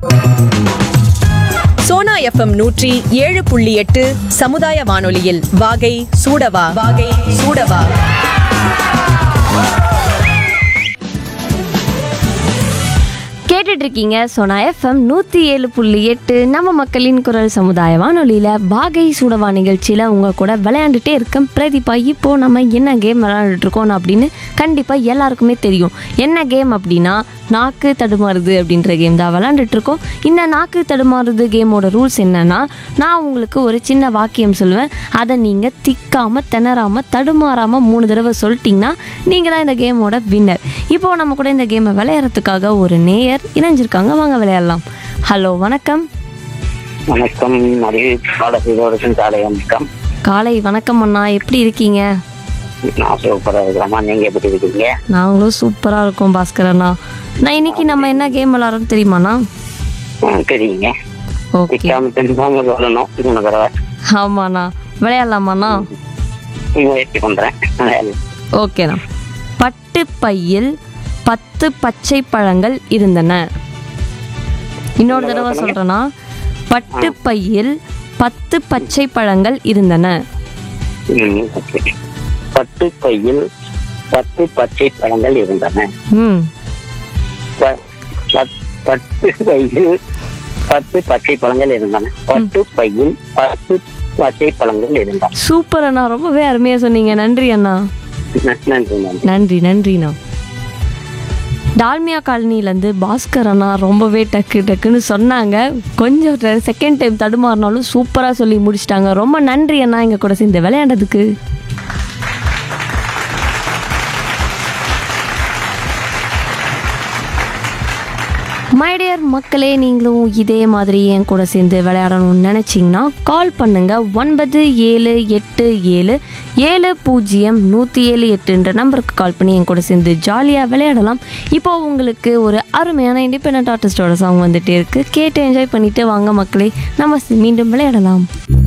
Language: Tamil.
சோனா எஃப்எம் நூற்றி ஏழு புள்ளி எட்டு சமுதாய வானொலியில் வாகை சூடவா வாகை சூடவா கேட்டுட்டு இருக்கீங்க சோனா எஃப்எம் நூற்றி ஏழு புள்ளி எட்டு நம்ம மக்களின் குரல் சமுதாய வானொலியில் வாகை சூடவா நிகழ்ச்சியில் உங்கள் கூட விளையாண்டுட்டே இருக்கேன் பிரதீபா இப்போ நம்ம என்ன கேம் விளையாண்டுட்டு இருக்கோம் அப்படின்னு கண்டிப்பாக எல்லாருக்குமே தெரியும் என்ன கேம் அப்படின்னா நாக்கு தடுமாறுது அப்படின்ற கேம் தான் விளையாண்டுட்டு இருக்கோம் இந்த நாக்கு தடுமாறுது கேமோட ரூல்ஸ் என்னன்னா நான் உங்களுக்கு ஒரு சின்ன வாக்கியம் சொல்லுவேன் அதை நீங்கள் திக்காமல் திணறாமல் தடுமாறாமல் மூணு தடவை சொல்லிட்டீங்கன்னா நீங்கள் தான் இந்த கேமோட வின்னர் இப்போ நம்ம கூட இந்த கேமை விளையாடுறதுக்காக ஒரு நேயர் இணைஞ்சிருக்காங்க வாங்க விளையாடலாம் ஹலோ வணக்கம் வணக்கம் நிறைய பாடசீரோடு காலை வணக்கம் காலை வணக்கம் அண்ணா எப்படி இருக்கீங்க நான் சூப்பராக இருக்கிறேம்மா நீங்கள் எப்படி இருக்கீங்க நாங்களும் சூப்பராக இருக்கோம் பாஸ்கர் அண்ணா நான் இன்னைக்கு நம்ம என்ன கேம் விளாட்றோம் தெரியுமாண்ணா ஆ, தெரியுங்க ஓகே சிக்காம தெரிஞ்சாம சொல்லணும் மூணு தடவை ஆமாண்ணா விளையாடலாமாண்ணா முயற்சி பண்ணுறேன் ஓகேண்ணா பட்டு பையில் பத்து பச்சை பழங்கள் இருந்தன இன்னொரு தடவை சொல்றேன்னா பட்டு பையில் பத்து பச்சை பழங்கள் இருந்தன ம், ஓகே. பட்டு பையில் பத்து பச்சை பழங்கள் இருந்தன ம் ப- பத்- பத்து பையில் பத்து பச்சை பழங்கள் இருந்தன பட்டு பையில் பத்து பச்சை பழங்கள் இருந்தன சூப்பர் அண்ணா ரொம்பவே அருமையா சொன்னீங்க நன்றி அண்ணா நன்றி நன்றி நன்றி நன்றிண்ணா டால்மியா காலனிலேருந்து பாஸ்கர் அண்ணா ரொம்பவே டக்கு டக்குன்னு சொன்னாங்க கொஞ்சம் செகண்ட் டைம் தடுமாறினாலும் சூப்பராக சொல்லி முடிச்சிட்டாங்க ரொம்ப நன்றி அண்ணா எங்கள் கூட சேர்ந்து விளையாண்டதுக்கு மைடியர் மக்களே நீங்களும் இதே மாதிரி என் கூட சேர்ந்து விளையாடணும்னு நினச்சிங்கன்னா கால் பண்ணுங்க ஒன்பது ஏழு எட்டு ஏழு ஏழு பூஜ்ஜியம் நூற்றி ஏழு எட்டுன்ற நம்பருக்கு கால் பண்ணி என் கூட சேர்ந்து ஜாலியாக விளையாடலாம் இப்போ உங்களுக்கு ஒரு அருமையான இண்டிபெண்ட் ஆர்டிஸ்டோட சாங் வந்துட்டே இருக்கு கேட்டு என்ஜாய் பண்ணிட்டு வாங்க மக்களே நம்ம மீண்டும் விளையாடலாம்